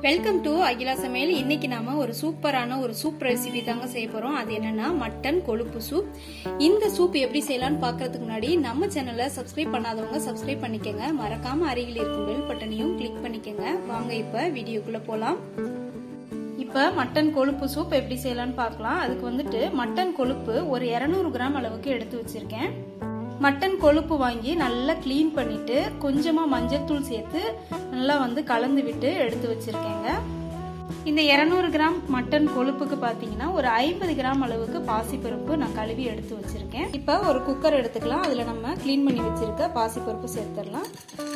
welcome to Akila சமையல் இன்னைக்கு நாம ஒரு சூப்பரான ஒரு சூப் ரெசிபி தாங்க செய்ய போறோம் அது என்னன்னா மட்டன் கொழுப்பு சூப் இந்த சூப் எப்படி செய்யலாம்னு பாக்குறதுக்கு முன்னாடி நம்ம சேனலை சப்ஸ்கிரைப் பண்ணாதவங்க சப்ஸ்கிரைப் பண்ணிக்கங்க மறக்காம அருகில் இருக்கும் பெல் பட்டனையும் கிளிக் பண்ணிக்கங்க வாங்க இப்ப வீடியோக்குள்ள போலாம் இப்ப மட்டன் கொழுப்பு சூப் எப்படி செய்யலாம்னு பார்க்கலாம் அதுக்கு வந்துட்டு மட்டன் கொழுப்பு ஒரு 200 கிராம் அளவுக்கு எடுத்து வச்சிருக்கேன் மட்டன் கொழுப்பு வாங்கி நல்லா க்ளீன் பண்ணிட்டு கொஞ்சமா மஞ்சள்தூள் சேர்த்து நல்லா வந்து கலந்து விட்டு எடுத்து வச்சிருக்கேங்க இந்த 200 கிராம் மட்டன் கொழுப்புக்கு பார்த்தீங்கன்னா ஒரு ஐம்பது கிராம் அளவுக்கு பாசிப்பருப்பு நான் கழுவி எடுத்து வச்சிருக்கேன் இப்போ ஒரு குக்கர் எடுத்துக்கலாம் அதில் நம்ம க்ளீன் பண்ணி வச்சிருக்க பாசிப்பருப்பு சேர்த்துடலாம்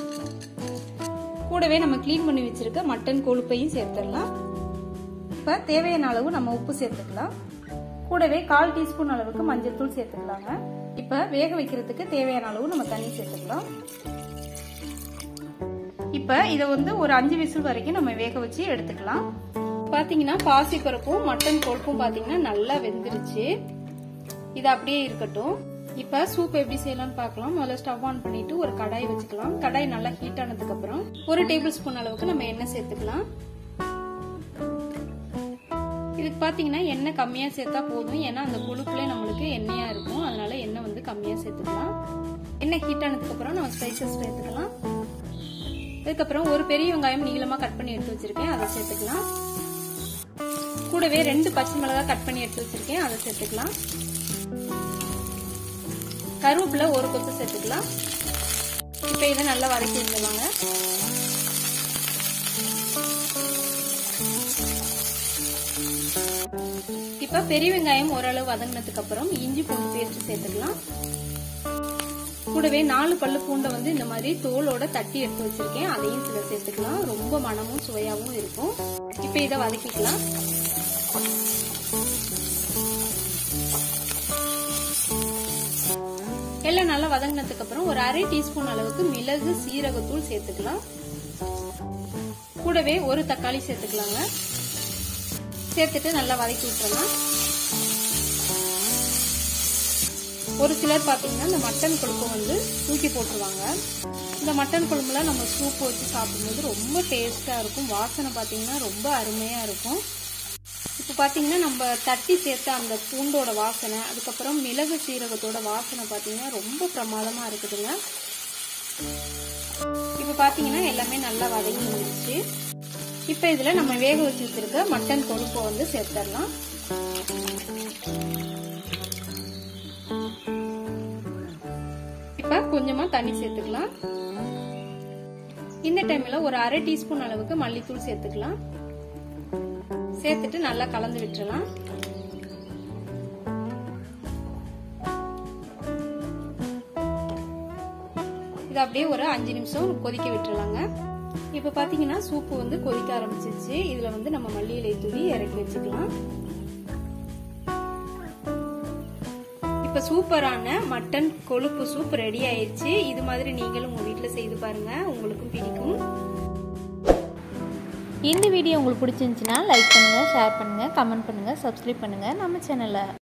கூடவே நம்ம க்ளீன் பண்ணி வச்சிருக்க மட்டன் கொழுப்பையும் சேர்த்துடலாம் இப்போ தேவையான அளவு நம்ம உப்பு சேர்த்துக்கலாம் கூடவே கால் டீஸ்பூன் அளவுக்கு மஞ்சள் தூள் சேர்த்துக்கலாங்க இப்போ வேக வைக்கிறதுக்கு தேவையான அளவு நம்ம தண்ணி சேர்த்துக்கலாம் இப்போ இதை வந்து ஒரு அஞ்சு விசில் வரைக்கும் நம்ம வேக வச்சு எடுத்துக்கலாம் பார்த்தீங்கன்னா பாசிப்பருப்பும் மட்டன் கொழுப்பும் பார்த்தீங்கன்னா நல்லா வெந்துருச்சு இது அப்படியே இருக்கட்டும் இப்ப சூப் எப்படி செய்யலாம்னு பார்க்கலாம் முதல்ல ஸ்டவ் ஆன் பண்ணிட்டு ஒரு கடாய் வச்சுக்கலாம் கடாய் நல்லா ஹீட் ஆனதுக்கு அப்புறம் ஒரு டேபிள் ஸ்பூன் அளவுக்கு நம்ம எண்ணெய் சேர்த்துக்கலாம் இதுக்கு பார்த்தீங்கன்னா எண்ணெய் கம்மியாக சேர்த்தா போதும் ஏன்னா அந்த கொழுப்புல நம்மளுக்கு எண்ணெயாக இருக்கும் அதனால எண்ணெய் வந்து கம்மியாக சேர்த்துக்கலாம் எண்ணெய் ஹீட் ஆனதுக்கப்புறம் நம்ம ஸ்பைசஸ் சேர்த்துக்கலாம் இதுக்கப்புறம் ஒரு பெரிய வெங்காயம் நீளமாக கட் பண்ணி எடுத்து வச்சிருக்கேன் அதை சேர்த்துக்கலாம் கூடவே ரெண்டு பச்சை மிளகாய் கட் பண்ணி எடுத்து வச்சிருக்கேன் அதை சேர்த்துக்கலாம் கருவேப்பிலை ஒரு கொத்து சேர்த்துக்கலாம் இப்போ இதை நல்லா வதக்கி விட்டுவாங்க இப்ப பெரிய வெங்காயம் ஓரளவு வதங்கினதுக்கு அப்புறம் இஞ்சி பூண்டு பேஸ்ட் சேர்த்துக்கலாம் கூடவே நாலு பல்லு பூண்டை வந்து இந்த மாதிரி தோலோட தட்டி எடுத்து வச்சிருக்கேன் அதையும் சில சேர்த்துக்கலாம் ரொம்ப மனமும் சுவையாவும் இருக்கும் இப்ப இதை வதக்கிக்கலாம் எல்லாம் நல்லா வதங்கினதுக்கு அப்புறம் ஒரு அரை டீஸ்பூன் அளவுக்கு மிளகு சீரகத்தூள் சேர்த்துக்கலாம் கூடவே ஒரு தக்காளி சேர்த்துக்கலாங்க சேர்த்துட்டு நல்லா வதக்கி விட்டுறலாம் ஒரு சிலர் பார்த்தீங்கன்னா இந்த மட்டன் கொழுப்பை வந்து தூக்கி போட்டுருவாங்க இந்த மட்டன் குழம்புல நம்ம சூப் வச்சு சாப்பிடும்போது ரொம்ப டேஸ்டாக இருக்கும் வாசனை பார்த்தீங்கன்னா ரொம்ப அருமையாக இருக்கும் இப்போ பார்த்தீங்கன்னா நம்ம தட்டி சேர்த்த அந்த பூண்டோட வாசனை அதுக்கப்புறம் மிளகு சீரகத்தோட வாசனை பார்த்தீங்கன்னா ரொம்ப பிரமாதமாக இருக்குதுங்க இப்போ பார்த்தீங்கன்னா எல்லாமே நல்லா வதங்கி வந்துருச்சு இப்போ இதில் நம்ம வேக வச்சு வச்சிருக்க மட்டன் கொழுப்பை வந்து சேர்த்துடலாம் இப்போ கொஞ்சமாக தண்ணி சேர்த்துக்கலாம் இந்த டைமில் ஒரு அரை டீஸ்பூன் அளவுக்கு மல்லித்தூள் சேர்த்துக்கலாம் சேர்த்துட்டு நல்லா கலந்து விட்டுறலாம் இது அப்படியே ஒரு அஞ்சு நிமிஷம் கொதிக்க விட்டுறலாங்க இப்போ பார்த்தீங்கன்னா சூப்பு வந்து கொதிக்க ஆரம்பிச்சிருச்சு இதில் வந்து நம்ம மல்லி இலை தூவி இறக்கி வச்சுக்கலாம் இப்போ சூப்பரான மட்டன் கொழுப்பு சூப் ரெடி ஆயிடுச்சு இது மாதிரி நீங்களும் உங்கள் வீட்டில் செய்து பாருங்க உங்களுக்கும் பிடிக்கும் இந்த வீடியோ உங்களுக்கு பிடிச்சிருந்துச்சுன்னா லைக் பண்ணுங்கள் ஷேர் பண்ணுங்கள் கமெண்ட் பண்ணுங்கள் சப்ஸ்கிரைப் பண்ணுங்கள் நம்ம சேனலை